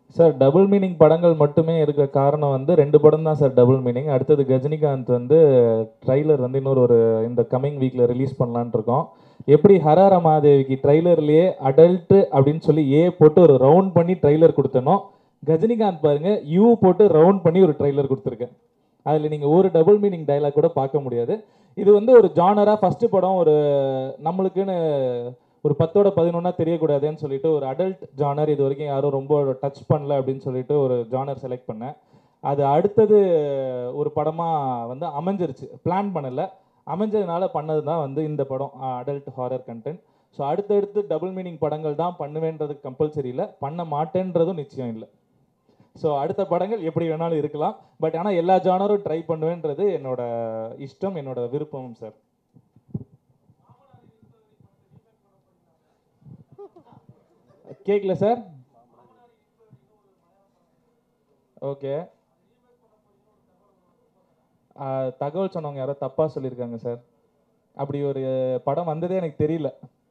Sir double meaning படங்கள் மட்டுமே இருக்க காரணம் வந்து ரெண்டு படம் தான் சார் டபுள் மீனிங் அடுத்தது கஜினிகாந்த் வந்து ட்ரைலர் வந்து இன்னொரு ஒரு இந்த கம்மிங் வீக்கில் ரிலீஸ் பண்ணலான்னு இருக்கோம் எப்படி ஹரார மாதேவிக்கு ட்ரைலர்லேயே அடல்ட்டு அப்படின்னு சொல்லி ஏ போட்டு ஒரு ரவுண்ட் பண்ணி ட்ரைலர் கொடுத்தனோ கஜினிகாந்த் பாருங்க யூ போட்டு ரவுண்ட் பண்ணி ஒரு ட்ரைலர் கொடுத்துருக்கேன் அதில் நீங்கள் ஒரு டபுள் மீனிங் டைலாக் கூட பார்க்க முடியாது இது வந்து ஒரு ஜானராக ஃபஸ்ட்டு படம் ஒரு நம்மளுக்குன்னு ஒரு பத்தோட பதினொன்னா தெரியக்கூடாதுன்னு சொல்லிட்டு ஒரு அடல்ட் ஜானர் இது வரைக்கும் யாரும் ரொம்ப டச் பண்ணல அப்படின்னு சொல்லிட்டு ஒரு ஜானர் செலக்ட் பண்ணேன் அது அடுத்தது ஒரு படமாக வந்து அமைஞ்சிருச்சு பிளான் பண்ணலை அமைஞ்சதுனால பண்ணது தான் வந்து இந்த படம் அடல்ட் ஹாரர் கண்டென்ட் ஸோ அடுத்தடுத்து டபுள் மீனிங் படங்கள் தான் பண்ணுவேன்றது கம்பல்சரி இல்லை பண்ண மாட்டேன்றதும் நிச்சயம் இல்லை ஸோ அடுத்த படங்கள் எப்படி வேணாலும் இருக்கலாம் பட் ஆனால் எல்லா ஜானரும் ட்ரை பண்ணுவேன்றது என்னோட இஷ்டம் என்னோட விருப்பமும் சார் கேட்கல சார் ஓகே தகவல் சொன்னவங்க யாரோ தப்பா சொல்லியிருக்காங்க சார் அப்படி ஒரு படம் வந்ததே எனக்கு தெரியல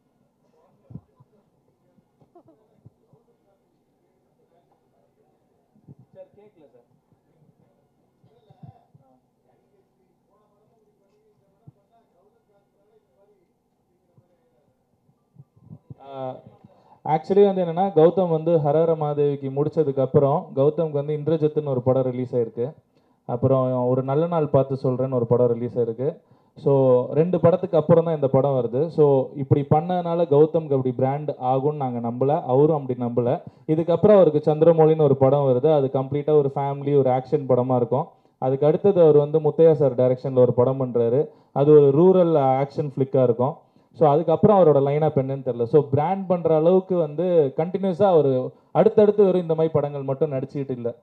ஆக்சுவலி வந்து என்னன்னா கௌதம் வந்து ஹரஹர மாதேவிக்கு முடிச்சதுக்கு அப்புறம் கௌதம்க்கு வந்து இந்திரஜித்துன்னு ஒரு படம் ரிலீஸ் ஆயிருக்கு அப்புறம் ஒரு நல்ல நாள் பார்த்து சொல்றேன்னு ஒரு படம் ரிலீஸ் ஆயிருக்கு ஸோ ரெண்டு படத்துக்கு அப்புறம் தான் இந்த படம் வருது ஸோ இப்படி பண்ணதுனால கௌதம்க்கு அப்படி பிராண்ட் ஆகும்னு நாங்கள் நம்பல அவரும் அப்படி நம்பல இதுக்கப்புறம் அவருக்கு சந்திரமௌலின்னு ஒரு படம் வருது அது கம்ப்ளீட்டாக ஒரு ஃபேமிலி ஒரு ஆக்ஷன் படமாக இருக்கும் அதுக்கு அடுத்தது அவர் வந்து முத்தையா சார் டைரக்ஷனில் ஒரு படம் பண்ணுறாரு அது ஒரு ரூரல் ஆக்ஷன் ஃப்ளிக்காக இருக்கும் ஸோ அதுக்கப்புறம் அவரோட லைனாக என்னன்னு தெரில ஸோ பிராண்ட் பண்ணுற அளவுக்கு வந்து கண்டினியூஸாக அவர் அடுத்தடுத்து வரும் இந்த மாதிரி படங்கள் மட்டும் நடிச்சுக்கிட்டு இல்லை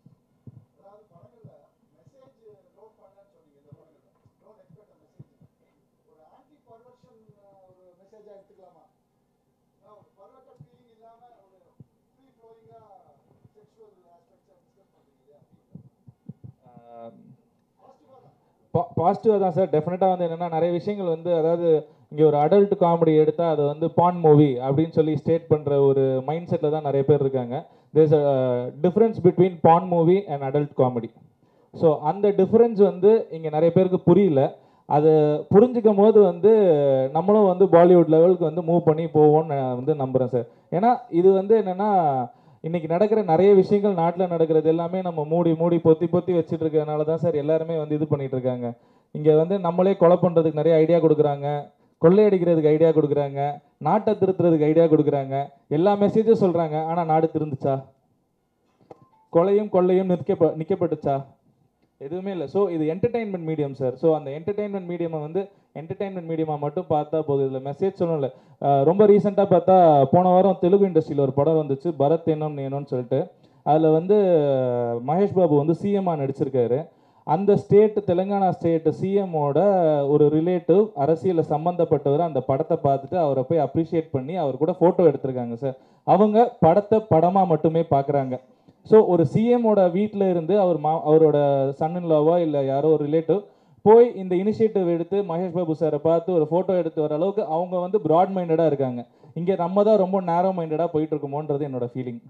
பாசிட்டிவாக தான் சார் டெஃபினட்டாக வந்து என்னென்னா நிறைய விஷயங்கள் வந்து அதாவது இங்கே ஒரு அடல்ட் காமெடி எடுத்தால் அதை வந்து பான் மூவி அப்படின்னு சொல்லி ஸ்டேட் பண்ணுற ஒரு மைண்ட் செட்டில் தான் நிறைய பேர் இருக்காங்க there's a difference between porn movie and adult comedy so அந்த டிஃப்ரென்ஸ் வந்து இங்கே நிறைய பேருக்கு புரியல அதை புரிஞ்சுக்கும் போது வந்து நம்மளும் வந்து பாலிவுட் லெவலுக்கு வந்து மூவ் பண்ணி போவோம்னு நான் வந்து நம்புகிறேன் சார் ஏன்னா இது வந்து என்னென்னா இன்னைக்கு நடக்கிற நிறைய விஷயங்கள் நாட்டில் நடக்கிறது எல்லாமே நம்ம மூடி மூடி பொத்தி பொத்தி வச்சுட்டு இருக்கிறதுனால தான் சார் எல்லாருமே வந்து இது பண்ணிட்டு இருக்காங்க இங்கே வந்து நம்மளே கொலை பண்ணுறதுக்கு நிறைய ஐடியா கொடுக்குறாங்க கொள்ளையடிக்கிறதுக்கு ஐடியா கொடுக்குறாங்க நாட்டை திருத்துறதுக்கு ஐடியா கொடுக்குறாங்க எல்லா மெசேஜும் சொல்கிறாங்க ஆனால் நாடு திருந்துச்சா கொலையும் கொள்ளையும் நிற்க நிற்கப்பட்டுச்சா எதுவுமே இல்லை ஸோ இது என்டர்டைன்மெண்ட் மீடியம் சார் ஸோ அந்த என்டர்டைன்மெண்ட் மீடியமை வந்து என்டர்டைன்மெண்ட் மீடியமாக மட்டும் பார்த்தா போதும் இதில் மெசேஜ் சொல்லணும் இல்லை ரொம்ப ரீசெண்டாக பார்த்தா போன வாரம் தெலுங்கு இண்டஸ்ட்ரியில் ஒரு படம் வந்துச்சு பரத் என்னும் நேனும்னு சொல்லிட்டு அதில் வந்து மகேஷ் பாபு வந்து சிஎம்மாக நடிச்சிருக்காரு அந்த ஸ்டேட் தெலுங்கானா ஸ்டேட் சிஎம்மோட ஒரு ரிலேட்டிவ் அரசியலில் சம்மந்தப்பட்டவர் அந்த படத்தை பார்த்துட்டு அவரை போய் அப்ரிஷியேட் பண்ணி அவர் கூட ஃபோட்டோ எடுத்திருக்காங்க சார் அவங்க படத்தை படமாக மட்டுமே பார்க்குறாங்க ஸோ ஒரு சிஎம்மோட வீட்டில் இருந்து அவர் மா அவரோட சன்னின்லாவோ இல்லை யாரோ ஒரு ரிலேட்டிவ் போய் இந்த இனிஷியேட்டிவ் எடுத்து மகேஷ் பாபு சாரை பார்த்து ஒரு ஃபோட்டோ எடுத்து வர அளவுக்கு அவங்க வந்து ப்ராட் மைண்டடாக இருக்காங்க இங்கே நம்ம தான் ரொம்ப நேரோ மைண்டடாக போயிட்டு இருக்கோமோன்றது என்னோட ஃபீலிங்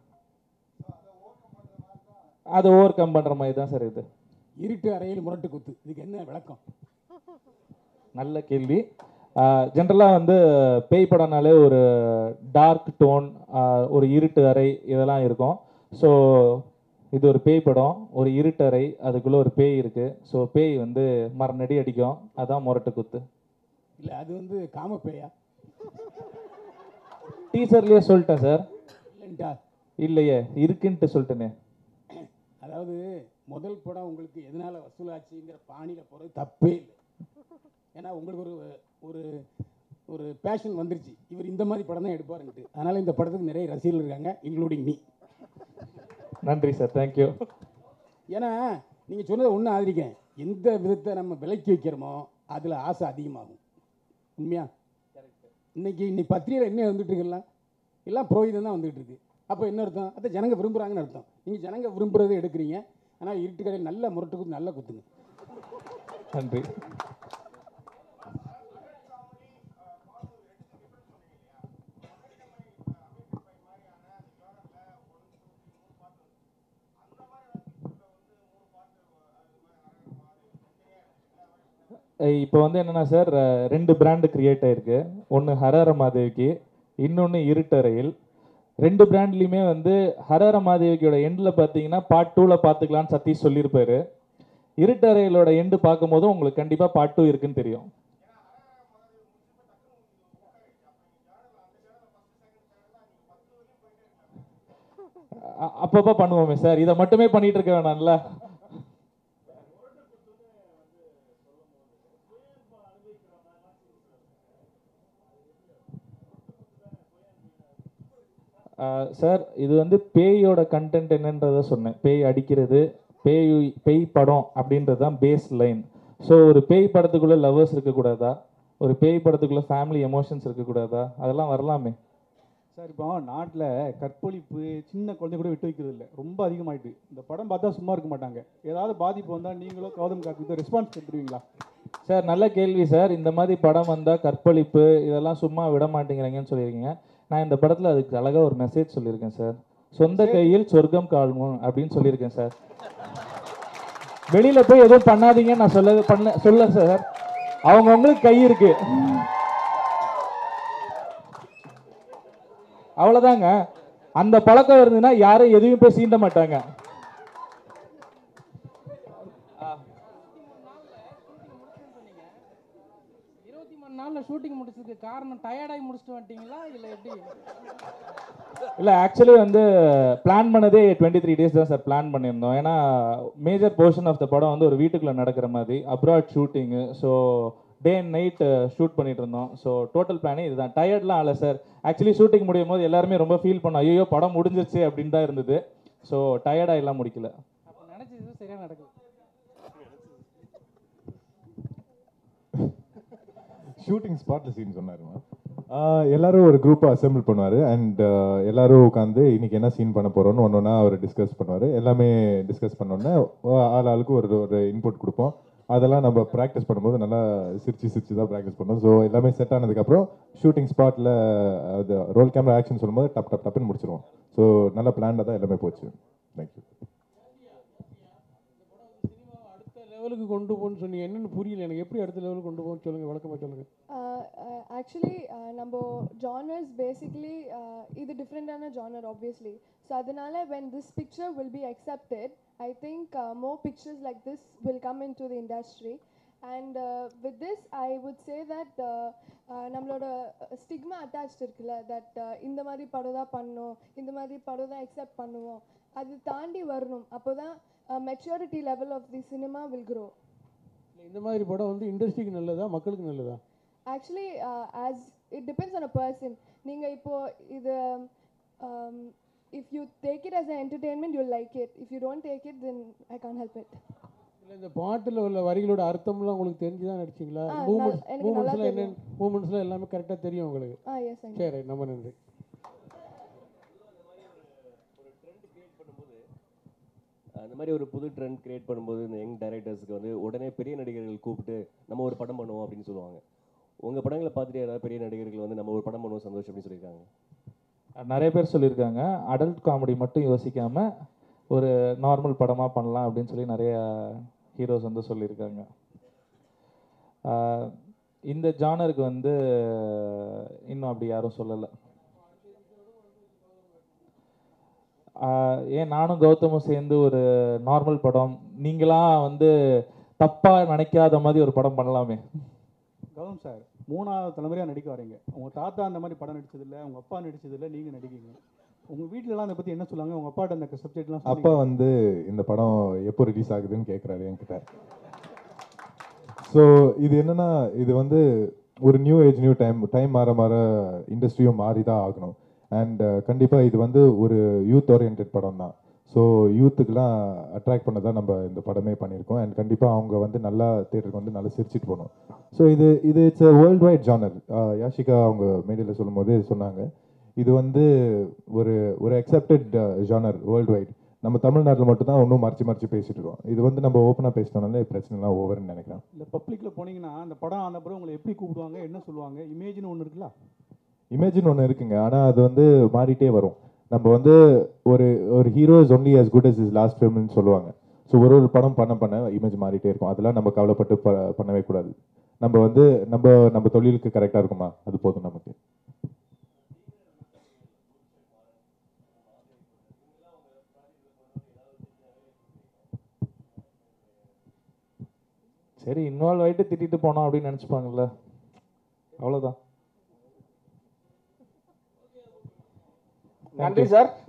அதை ஓவர் கம் பண்ணுற மாதிரி தான் சார் இது இருட்டு அறையில் முரட்டு குத்து இதுக்கு என்ன விளக்கம் நல்ல கேள்வி ஜென்ரலாக வந்து பேய் படம்னாலே ஒரு டார்க் டோன் ஒரு இருட்டு அறை இதெல்லாம் இருக்கும் ஸோ இது ஒரு பேய் படம் ஒரு இருட்டறை அதுக்குள்ளே ஒரு பேய் இருக்குது ஸோ பேய் வந்து மரணடி அடிக்கும் அதான் முரட்டு குத்து இல்லை அது வந்து காமப்பேயா டீச்சர்லேயே சொல்லிட்டேன் சார் இல்லைன்ட்டா இல்லையே இருக்குன்ட்டு சொல்லிட்டேனே அதாவது முதல் படம் உங்களுக்கு எதனால வசூலாச்சுங்கிற பாணியில் போகிறது தப்பே இல்லை ஏன்னா உங்களுக்கு ஒரு ஒரு ஒரு பேஷன் வந்துருச்சு இவர் இந்த மாதிரி படம் தான் எடுப்பாருன்ட்டு அதனால் இந்த படத்துக்கு நிறைய ரசிகர்கள் இருக்காங்க இன்க்ளூடிங் மீ நன்றி சார் தேங்க்யூ ஏன்னா நீங்கள் சொன்னதை ஒன்று ஆதரிக்கேன் எந்த விதத்தை நம்ம விலைக்கு வைக்கிறோமோ அதில் ஆசை அதிகமாகும் உண்மையா இன்னைக்கு இன்னைக்கு பத்திரிகையில் என்ன வந்துட்டு இருக்கலாம் எல்லாம் புரோகிதம் தான் வந்துகிட்டு இருக்கு அப்போ என்ன அர்த்தம் அதை ஜனங்க விரும்புகிறாங்கன்னு அர்த்தம் நீங்கள் ஜனங்க விரும்புகிறத எடுக்கிறீங்க ஆனால் இருட்டு கடையில் நல்ல முரட்டு குத்து நல்லா குத்துங்க நன்றி இப்போ வந்து என்னன்னா சார் அஹ், ரெண்டு பிராண்டு கிரியேட் ஆயிருக்கு ஒன்று ஹரஹர மாதேவிக்கு இன்னொன்று இருட்டறையில் ரெண்டு பிராண்ட்லேயுமே வந்து ஹரஹர மாதேவிக்கோட எண்டில் பார்த்தீங்கன்னா பார்ட் டூவில் பார்த்துக்கலான்னு சதீஷ் சொல்லியிருப்பாரு இருட்டறையிலோட எண்டு பார்க்கும்போது உங்களுக்கு கண்டிப்பாக பார்ட் டூ இருக்குன்னு தெரியும் அ- அப்பப்போ பண்ணுவோமே சார் இதை மட்டுமே பண்ணிட்டு இருக்க வேணாம்ல சார் இது வந்து பேயோட கண்டென்ட் என்னன்றத சொன்னேன் பேய் அடிக்கிறது பேய் பேய் படம் அப்படின்றது தான் பேஸ் லைன் ஸோ ஒரு பேய் படத்துக்குள்ள லவ்வர்ஸ் இருக்கக்கூடாதா ஒரு பேய் படத்துக்குள்ள ஃபேமிலி எமோஷன்ஸ் இருக்கக்கூடாதா அதெல்லாம் வரலாமே சார் இப்போ நாட்டில் கற்பழிப்பு சின்ன குழந்தை கூட விட்டு வைக்கிறது இல்லை ரொம்ப அதிகமாயிட்டு இந்த படம் பார்த்தா சும்மா இருக்க மாட்டாங்க ஏதாவது பாதிப்பு வந்தால் நீங்களும் கௌதம் கார்த்திக் ரெஸ்பான்ஸ் எடுத்துருவீங்களா சார் நல்ல கேள்வி சார் இந்த மாதிரி படம் வந்தால் கற்பழிப்பு இதெல்லாம் சும்மா விட மாட்டேங்கிறீங்கன்னு சொல்லியிருக்கீங்க நான் இந்த படத்தில் அதுக்கு அழகாக ஒரு மெசேஜ் சொல்லியிருக்கேன் சார் சொந்த கையில் சொர்க்கம் காணும் அப்படின்னு சொல்லியிருக்கேன் சார் வெளியில போய் எதுவும் பண்ணாதீங்கன்னு நான் சொல்ல பண்ண சொல்ல சார் அவங்கவுங்களுக்கு கை இருக்கு அவ்வளோதாங்க அந்த பழக்கம் இருந்ததுன்னா யாரும் எதுவும் போய் சீண்ட மாட்டாங்க இருபத்தி மூணு நாளில் ஷூட்டிங் முடிச்சதுக்கு காரணம் டயர்டாகி முடிச்சுட்டு வந்துட்டீங்களா இல்லை எப்படி இல்லை ஆக்சுவலி வந்து பிளான் பண்ணதே டுவெண்ட்டி த்ரீ டேஸ் தான் சார் பிளான் பண்ணியிருந்தோம் ஏன்னா மேஜர் போர்ஷன் ஆஃப் த படம் வந்து ஒரு வீட்டுக்குள்ளே நடக்கிற மாதிரி abroad shooting so day and night shoot பண்ணிட்டு இருந்தோம் ஸோ டோட்டல் பிளானே இதுதான் டயர்ட்லாம் ஆகல சார் ஆக்சுவலி ஷூட்டிங் முடியும் போது எல்லாருமே ரொம்ப ஃபீல் பண்ணோம் ஐயோ படம் முடிஞ்சிருச்சு அப்படின்னு தான் இருந்தது ஸோ டயர்டாக எல்லாம் முடிக்கல அப்போ நினச்சது சரியாக நடக்குது ஷூட்டிங் ஸ்பாட்ல சீன் சொன்னாருமா எல்லாரும் ஒரு குரூப்பாக அசெம்பிள் பண்ணுவார் அண்ட் எல்லாரும் உட்காந்து இன்னைக்கு என்ன சீன் பண்ண போகிறோன்னு ஒன்று ஒன்றா அவர் டிஸ்கஸ் பண்ணுவார் எல்லாமே டிஸ்கஸ் பண்ணோன்னே ஆள் ஆளுக்கு ஒரு ஒரு இன்புட் கொடுப்போம் அதெல்லாம் நம்ம ப்ராக்டிஸ் பண்ணும்போது நல்லா சிரிச்சு சிரிச்சு தான் ப்ராக்டிஸ் பண்ணோம் ஸோ எல்லாமே செட் ஆனதுக்கப்புறம் ஷூட்டிங் ஸ்பாட்டில் அது ரோல் கேமரா ஆக்ஷன் சொல்லும்போது டப் டப் டப்னு முடிச்சிருவோம் ஸோ நல்ல பிளான்டாக தான் எல்லாமே போச்சு தேங்க்யூ அடுத்த லெவலுக்கு கொண்டு போகணும்னு சொன்னீங்க என்னன்னு புரியல எனக்கு எப்படி அடுத்த லெவலுக்கு கொண்டு போகணும்னு சொல்லுங்க விளக்கமாக சொல்லுங்க ஆக்சுவலி நம்ம ஜானர்ஸ் பேசிக்லி இது டிஃப்ரெண்டான ஜானர் ஆப்வியஸ்லி ஸோ அதனால when this picture will be accepted I think more pictures like this will come in to the industry and with this I would say that நம்மளோட stigma attached இருக்குல்ல that இந்த மாதிரி படம் தான் பண்ணணும் இந்த மாதிரி படம் தான் அக்செப்ட் பண்ணுவோம் அது தாண்டி வரணும் அப்போ தான் maturity level of the cinema will grow இல்லை இந்த மாதிரி படம் வந்து இண்டஸ்ட்ரிக்கு நல்லதா மக்களுக்கு நல்லதா actually as it depends on a person நீங்கள் இப்போ இது if you take it as a entertainment you like it if you don't take it then I Khan help it இல்லை இந்த பாட்டில் உள்ள வரிகளோட அர்த்தம்லாம் உங்களுக்கு தெரிஞ்சு தான் நடிச்சிங்களா ஆ, மூமெண்ட்ஸ் நல்- எனக்கு நல்லா மூமெண்ட்ஸ்லாம் என்ன தெரியும். மூமெண்ட்ஸ்லாம் எல்லாமே கரெக்டாக தெரியும் உங்களுக்கு ஆ எஸ் ஐ சரி ரொம்ப நன்றி அந்த மாதிரி ஒரு புது ட்ரெண்ட் கிரியேட் பண்ணும்போது இந்த யங் டைரக்டர்ஸ்க்கு வந்து உடனே பெரிய நடிகர்கள் கூப்பிட்டு நம்ம ஒரு படம் பண்ணுவோம் அப்படின்னு சொல்லுவாங்க உங்கள் படங்களை பார்த்துட்டு யாராவது பெரிய நடிகர்கள் வந்து நம்ம ஒரு படம் பண்ணுவோம் சந்தோஷம் அப்படின்னு சொல்லியிருக்காங்க நிறைய பேர் சொல்லியிருக்காங்க அடல்ட் காமெடி மட்டும் யோசிக்காம ஒரு நார்மல் படமாக பண்ணலாம் அப்படின்னு சொல்லி நிறைய ஹீரோஸ் வந்து சொல்லியிருக்காங்க ஆஹ் இந்த ஜானருக்கு வந்து இன்னும் அப்படி யாரும் சொல்லலை ஆஹ் ஏன் நானும் கௌதமும் சேர்ந்து ஒரு நார்மல் படம் நீங்களாம் வந்து தப்பாக நினைக்காத மாதிரி ஒரு படம் பண்ணலாமே கௌதம் சார் மூணாவது தலைமுறையாக நடிக்க வரீங்க உங்கள் தாத்தா அந்த மாதிரி படம் நடிச்சதில்ல உங்கள் அப்பா நடிச்சதில்ல நீங்கள் நடிக்கீங்க உங்கள் வீட்டிலலாம் அதை பற்றி என்ன சொல்லாங்க உங்கள் அப்பாட்ட அந்த சப்ஜெக்ட்லாம் அப்பா வந்து இந்த படம் எப்போ ரிலீஸ் ஆகுதுன்னு கேட்குறாரு என்கிட்ட ஸோ இது என்னன்னா இது வந்து ஒரு new age new time time மாற மாற இண்டஸ்ட்ரியும் மாறி தான் ஆகணும் அண்ட் கண்டிப்பாக இது வந்து ஒரு யூத் ஓரியன்ட் படம் தான் ஸோ யூத்துக்கெலாம் அட்ராக்ட் பண்ண தான் நம்ம இந்த படமே பண்ணியிருக்கோம் அண்ட் கண்டிப்பாக அவங்க வந்து நல்லா தேட்டருக்கு வந்து நல்லா சிரிச்சிட்டு போகணும் ஸோ இது இது it's a world wide genre Yashika அவங்க மேடையில் சொல்லும்போது சொன்னாங்க இது வந்து ஒரு ஒரு அக்செப்டட் ஜானர் வேர்ல்டு வைட் நம்ம தமிழ்நாட்டில் மட்டும்தான் இன்னும் மறைச்சு மறைச்சு பேசிட்டு இருக்கோம் இது வந்து நம்ம ஓப்பனாக பேசிட்டோம்னாலே பிரச்சனைலாம் ஓவர்னு நினைக்கிறேன் இல்லை பப்ளிக்கில் போனீங்கன்னா அந்த படம் ஆன பிறகு உங்களை எப்படி கூப்பிடுவாங்க என்ன சொல்லுவாங்க இமேஜ்னு ஒன்று இருக்குல்ல இமேஜின் ஒன்று இருக்குங்க ஆனால் அது வந்து மாறிட்டே வரும் நம்ம வந்து ஒரு ஒரு hero is only as good as is last ஃபிலிம்னு சொல்லுவாங்க ஸோ ஒரு ஒரு படம் பண்ண பண்ண இமேஜ் மாறிட்டே இருக்கும் அதெல்லாம் நம்ம கவலைப்பட்டு ப பண்ணவே கூடாது நம்ம வந்து நம்ம நம்ம தொழிலுக்கு கரெக்டாக இருக்குமா அது போதும் நமக்கு சரி இன்வால்வ் ஆயிட்டு திட்டிட்டு போனோம் அப்படின்னு நினச்சிப்பாங்கல்ல அவ்வளோதான் நன்றி சார்